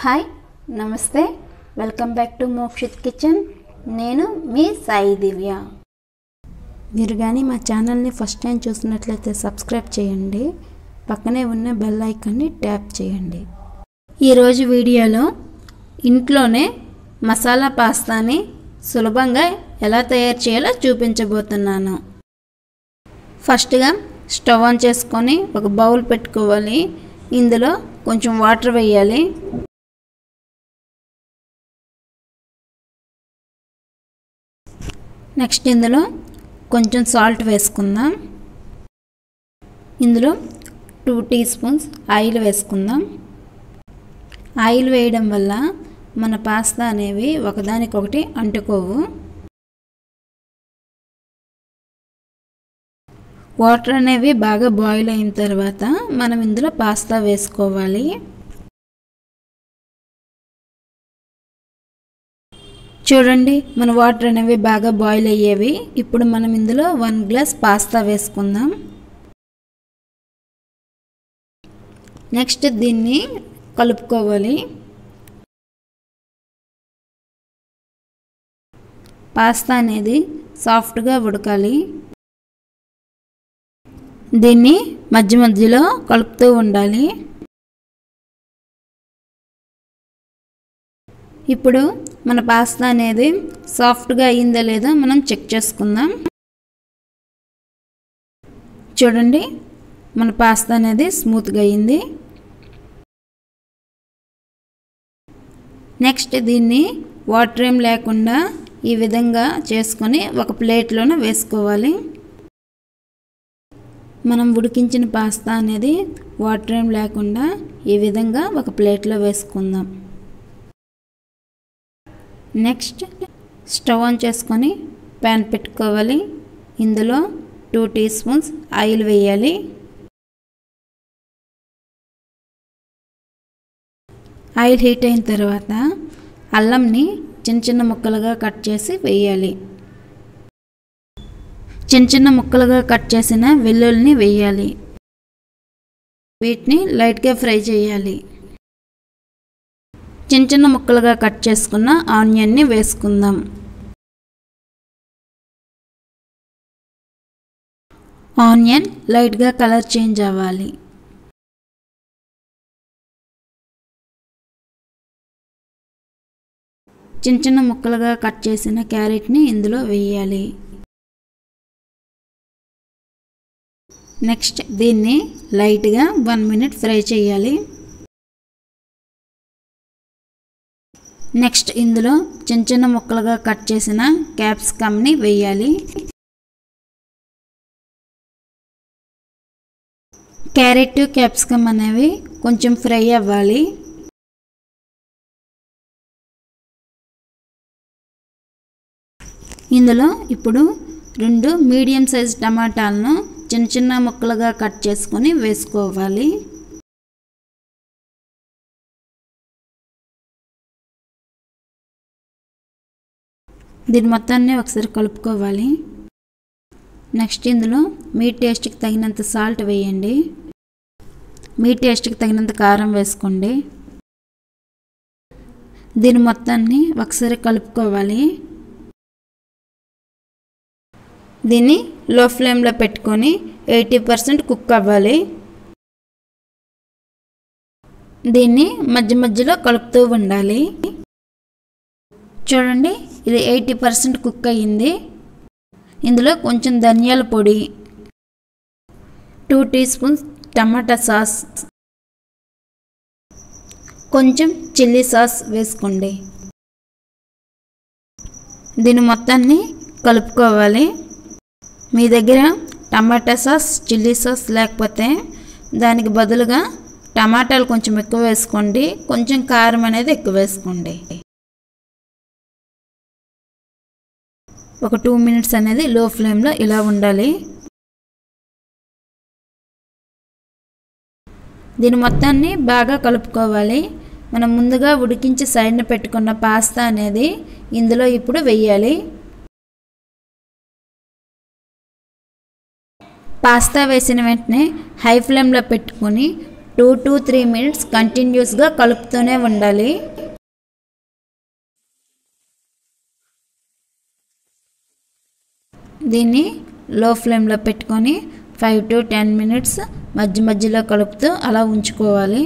hi నమస్తే welcome back to Mokshit kitchen నేను మీ సాయి దివ్య మీరు కానీ మా ఛానల్ని ఫస్ట్ టైం చూసినట్లయితే సబ్స్క్రైబ్ చేయండి పక్కనే ఉన్న బెల్ ఐకాన్ని ట్యాప్ చేయండి ఈరోజు వీడియోలో ఇంట్లోనే మసాలా పాస్తాని సులభంగా ఎలా తయారు చేయాలో చూపించబోతున్నాను ఫస్ట్గా స్టవ్ ఆన్ చేసుకొని ఒక బౌల్ పెట్టుకోవాలి ఇందులో కొంచెం వాటర్ వేయాలి నెక్స్ట్ ఇందులో కొంచెం సాల్ట్ వేసుకుందాం ఇందులో టూ టీ స్పూన్స్ ఆయిల్ వేసుకుందాం ఆయిల్ వేయడం వల్ల మన పాస్తా అనేవి ఒకదానికొకటి అంటుకోవు వాటర్ అనేవి బాగా బాయిల్ అయిన తర్వాత మనం ఇందులో పాస్తా వేసుకోవాలి చూడండి మన వాటర్ అనేవి బాగా బాయిల్ అయ్యేవి ఇప్పుడు మనం ఇందులో వన్ గ్లాస్ పాస్తా వేసుకుందాం నెక్స్ట్ దీన్ని కలుపుకోవాలి పాస్తా అనేది సాఫ్ట్గా ఉడకాలి దీన్ని మధ్య మధ్యలో కలుపుతూ ఉండాలి ఇప్పుడు మన పాస్తా అనేది సాఫ్ట్గా అయిందో లేదో మనం చెక్ చేసుకుందాం చూడండి మన పాస్తా అనేది స్మూత్గా అయింది నెక్స్ట్ దీన్ని వాటర్ ఏం లేకుండా ఈ విధంగా చేసుకొని ఒక ప్లేట్లోనే వేసుకోవాలి మనం ఉడికించిన పాస్తా అనేది వాటర్ ఏం లేకుండా ఈ విధంగా ఒక ప్లేట్లో వేసుకుందాం నెక్స్ట్ స్టవ్ ఆన్ చేసుకొని ప్యాన్ పెట్టుకోవాలి ఇందులో టూ టీ స్పూన్స్ ఆయిల్ వేయాలి ఆయిల్ హీట్ అయిన తర్వాత అల్లంని చిన్న చిన్న ముక్కలుగా కట్ చేసి వేయాలి చిన్న చిన్న ముక్కలుగా కట్ చేసిన వెల్లుల్లిని వేయాలి వీటిని లైట్గా ఫ్రై చేయాలి చిన్న చిన్న ముక్కలుగా కట్ చేసుకున్న ఆనియన్ని వేసుకుందాం ఆనియన్ లైట్గా కలర్ చేంజ్ అవ్వాలి చిన్న చిన్న ముక్కలుగా కట్ చేసిన క్యారెట్ని ఇందులో వేయాలి నెక్స్ట్ దీన్ని లైట్గా వన్ మినిట్ ఫ్రై చేయాలి నెక్స్ట్ ఇందులో చిన్న చిన్న ముక్కలుగా కట్ చేసిన క్యాప్సికమ్ని వేయాలి క్యారెట్ క్యాప్సికమ్ అనేవి కొంచెం ఫ్రై అవ్వాలి ఇందులో ఇప్పుడు రెండు మీడియం సైజ్ టమాటాలను చిన్న చిన్న ముక్కలుగా కట్ చేసుకొని వేసుకోవాలి దీని మొత్తాన్ని ఒకసారి కలుపుకోవాలి నెక్స్ట్ ఇందులో మీ టేస్ట్కి తగినంత సాల్ట్ వేయండి మీ టేస్ట్కి తగినంత కారం వేసుకోండి దీని మొత్తాన్ని ఒకసారి కలుపుకోవాలి దీన్ని లో ఫ్లేమ్లో పెట్టుకొని ఎయిటీ పర్సెంట్ కుక్ అవ్వాలి దీన్ని మధ్య మధ్యలో కలుపుతూ ఉండాలి చూడండి ఇది ఎయిటీ పర్సెంట్ కుక్ అయ్యింది ఇందులో కొంచెం ధనియాల పొడి two teaspoons tomato sauce కొంచెం చిల్లీ సాస్ వేసుకోండి దీని మొత్తాన్ని కలుపుకోవాలి మీ దగ్గర టమాటా సాస్ చిల్లీ సాస్ లేకపోతే దానికి బదులుగా టమాటాలు కొంచెం ఎక్కువ వేసుకోండి కొంచెం కారం అనేది ఎక్కువ వేసుకోండి ఒక టూ మినిట్స్ అనేది లో ఫ్లేమ్లో ఇలా ఉండాలి దీని మొత్తాన్ని బాగా కలుపుకోవాలి మనం ముందుగా ఉడికించి సైడ్న పెట్టుకున్న పాస్తా అనేది ఇందులో ఇప్పుడు వెయ్యాలి పాస్తా వేసిన వెంటనే హై ఫ్లేమ్లో పెట్టుకొని టూ టు త్రీ మినిట్స్ కంటిన్యూస్గా కలుపుతూనే ఉండాలి దీన్ని లో ఫ్లేమ్లో పెట్టుకొని ఫైవ్ టు టెన్ మినిట్స్ మధ్య మధ్యలో కలుపుతూ అలా ఉంచుకోవాలి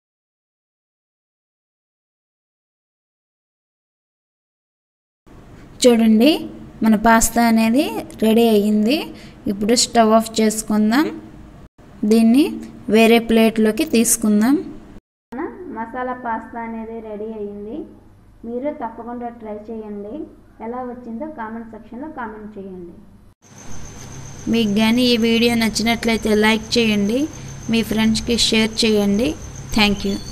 చూడండి మన పాస్తా అనేది రెడీ అయ్యింది ఇప్పుడు స్టవ్ ఆఫ్ చేసుకుందాం దీన్ని వేరే ప్లేట్లోకి తీసుకుందాం మన మసాలా పాస్తా అనేది రెడీ అయ్యింది మీరు తప్పకుండా ట్రై చేయండి ఎలా వచ్చిందో కామెంట్ సెక్షన్లో కామెంట్ చేయండి మీకు కానీ ఈ వీడియో నచ్చినట్లయితే లైక్ చేయండి మీ ఫ్రెండ్స్కి షేర్ చేయండి థ్యాంక్ యూ